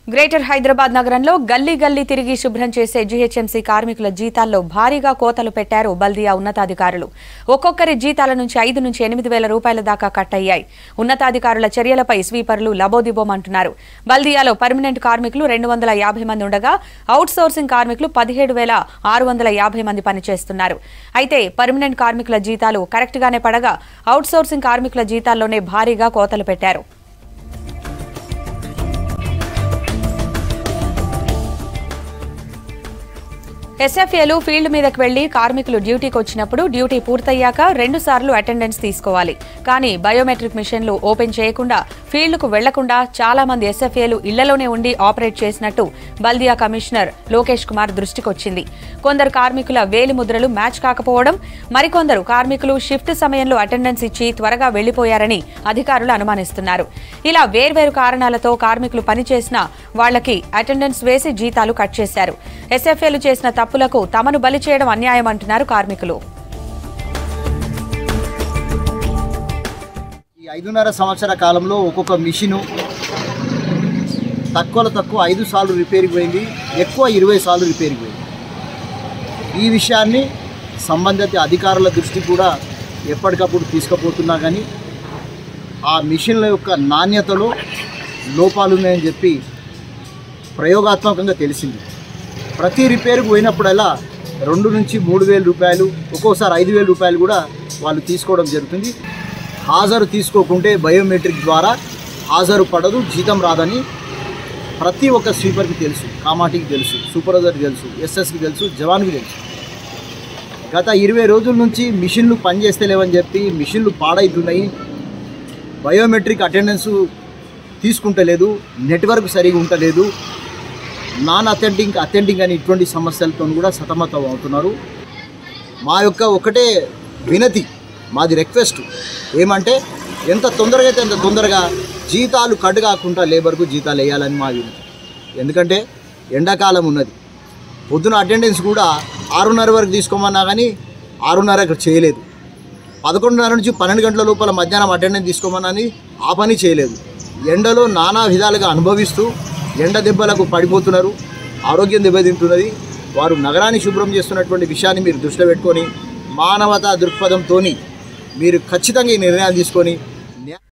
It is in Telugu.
గ్రేటర్ హైదరాబాద్ నగరంలో గల్లీ గల్లీ తిరిగి శుభ్రం చేసే జీహెచ్ఎంసీ కార్మికుల జీతాల్లో భారీగా కోతలు పెట్టారు బల్దియా ఉన్నతాధికారులు ఒక్కొక్కరి జీతాల నుంచి ఐదు నుంచి ఎనిమిది వేల రూపాయల దాకా కట్ అయ్యాయి ఉన్నతాధికారుల చర్యలపై స్వీపర్లు లబోదిబోమంటున్నారు బల్దియాలో పర్మనెంట్ కార్మికులు రెండు వందల యాభై మంది ఉండగా అవుట్ సోర్సింగ్ కార్మికులు పదిహేడు వేల ఆరు వందల యాభై మంది పనిచేస్తున్నారు అయితే పర్మనెంట్ కార్మికుల జీతాలు కరెక్ట్ గానే పడగా అవుట్ సోర్సింగ్ కార్మికుల జీతాల్లోనే భారీగా కోతలు పెట్టారు ఎస్ఎఫ్ఏలు ఫీల్డ్ మీదకు వెళ్లి కార్మికులు డ్యూటీకి వచ్చినప్పుడు డ్యూటీ పూర్తయ్యాక రెండు సార్లు అటెండెన్స్ తీసుకోవాలి కానీ బయోమెట్రిక్ మిషన్లు ఓపెన్ చేయకుండా ఫీల్డ్కు వెళ్లకుండా చాలా మంది ఎస్ఎఫ్ఏలు ఇళ్లలోనే ఉండి ఆపరేట్ చేసినట్టు బల్దియా కమిషనర్ లోకేష్ కుమార్ దృష్టికొచ్చింది కొందరు కార్మికుల వేలి ముద్రలు మ్యాచ్ కాకపోవడం మరికొందరు కార్మికులు షిఫ్ట్ సమయంలో అటెండెన్స్ ఇచ్చి త్వరగా వెళ్లిపోయారని అధికారులు అనుమానిస్తున్నారు ఇలా వేర్వేరు కారణాలతో కార్మికులు పనిచేసినా వాళ్లకి అటెండెన్స్ వేసి జీతాలు కట్ చేశారు ఎస్ఎఫ్ఏలు చేసిన తప్పులకు తమను బలి చేయడం అన్యాయం అంటున్నారు కార్మికులు ఈ ఐదున్నర సంవత్సర కాలంలో ఒక్కొక్క మిషను తక్కువలో తక్కువ ఐదు సార్లు రిపేర్కి పోయింది ఎక్కువ ఇరవై సార్లు రిపేర్కి పోయింది ఈ విషయాన్ని సంబంధిత అధికారుల దృష్టికి కూడా ఎప్పటికప్పుడు తీసుకుపోతున్నా కానీ ఆ మిషన్ల యొక్క నాణ్యతలో లోపాలు ఉన్నాయని చెప్పి ప్రయోగాత్మకంగా తెలిసింది ప్రతి రిపేర్కి పోయినప్పుడల్లా రెండు నుంచి మూడు వేల రూపాయలు ఒక్కోసారి ఐదు వేల రూపాయలు కూడా వాళ్ళు తీసుకోవడం జరుగుతుంది హాజరు తీసుకోకుంటే బయోమెట్రిక్ ద్వారా హాజరు పడదు జీతం రాదని ప్రతి ఒక్క స్వీపర్కి తెలుసు కామాటికి తెలుసు సూపర్వైజర్కి తెలుసు ఎస్ఎస్కి తెలుసు జవాన్కి తెలుసు గత ఇరవై రోజుల నుంచి మిషన్లు పనిచేస్తలేవని చెప్పి మిషన్లు పాడైతున్నాయి బయోమెట్రిక్ అటెండెన్స్ తీసుకుంటలేదు నెట్వర్క్ సరిగా ఉంటలేదు నాన్ అథెంటింగ్ అథెంటింగ్ అని ఇటువంటి సమస్యలతో కూడా సతమతం అవుతున్నారు మా యొక్క ఒకటే వినతి మాది రిక్వెస్ట్ ఏమంటే ఎంత తొందరగా అయితే అంత తొందరగా జీతాలు కట్ కాకుండా లేబర్కు జీతాలు వేయాలని మా వినతి ఎందుకంటే ఎండాకాలం ఉన్నది పొద్దున అటెండెన్స్ కూడా ఆరున్నర వరకు తీసుకోమన్నా కానీ ఆరున్నరకు చేయలేదు పదకొండున్నర నుంచి పన్నెండు గంటల లోపల మధ్యాహ్నం అటెండెన్స్ తీసుకోమని ఆ పని చేయలేదు ఎండలో నానా విధాలుగా అనుభవిస్తూ ఎండ దెబ్బలకు పడిపోతున్నారు ఆరోగ్యం దెబ్బతింటున్నది వారు నగరాన్ని శుభ్రం చేస్తున్నటువంటి విషయాన్ని మీరు దృష్టిలో పెట్టుకొని మానవతా దృక్పథంతో మీరు ఖచ్చితంగా ఈ నిర్ణయాలు తీసుకొని